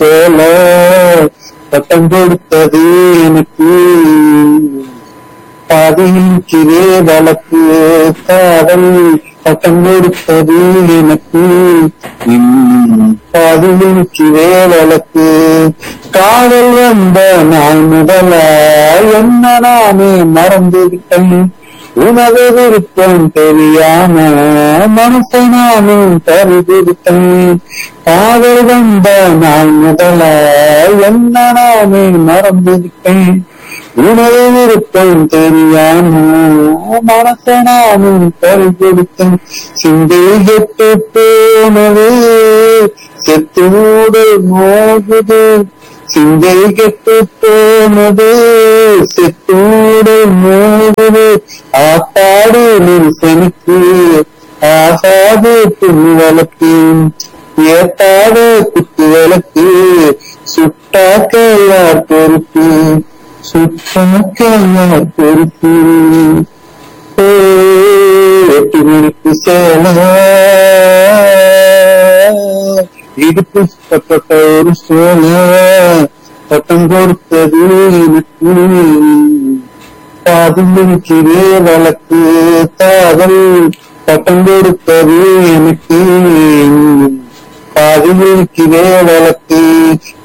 போல பட்டம் கொடுத்தது எனக்கு பாதிக்கிறே வழக்கு காதல் பட்டம் கொடுத்தது எனக்கு பாதிக்கிறே வழக்கு காதல் வந்த நாள் முதலா என்ன நானே மறந்துவிட்டேன் உனது விருப்பம் தெரியாம மனசை நானும் பறிவிட்டேன் காதல் வந்த நாள் முதலா என்ன நானே மறந்துவிட்டேன் உனது விருப்பம் தெரியாம மனசை நானும் பறிகொடுத்தேன் சிந்தை கெட்டு போனது செத்தோடு மோகுது சிந்தை கெட்டு போனது செத்தோடு மோகுது ஆத்தாடு நிமிஷனுக்கு ஆகாது துணி வழக்கு ஏத்தாடு குத்து விளக்கு சுட்டாக்க யார் பொறுப்பு சுட்டாக்க யார் பொறுப்பு ஓ, எட்டு மணிக்கு சேல இடுப்பு பட்ட ஒரு சோழ பட்டம் கொடுத்தது எனக்கு காதலிக்கிறே வழக்கு காதல் பட்டம் கொடுத்தது எனக்கு காதலிக்கிறே வழக்கு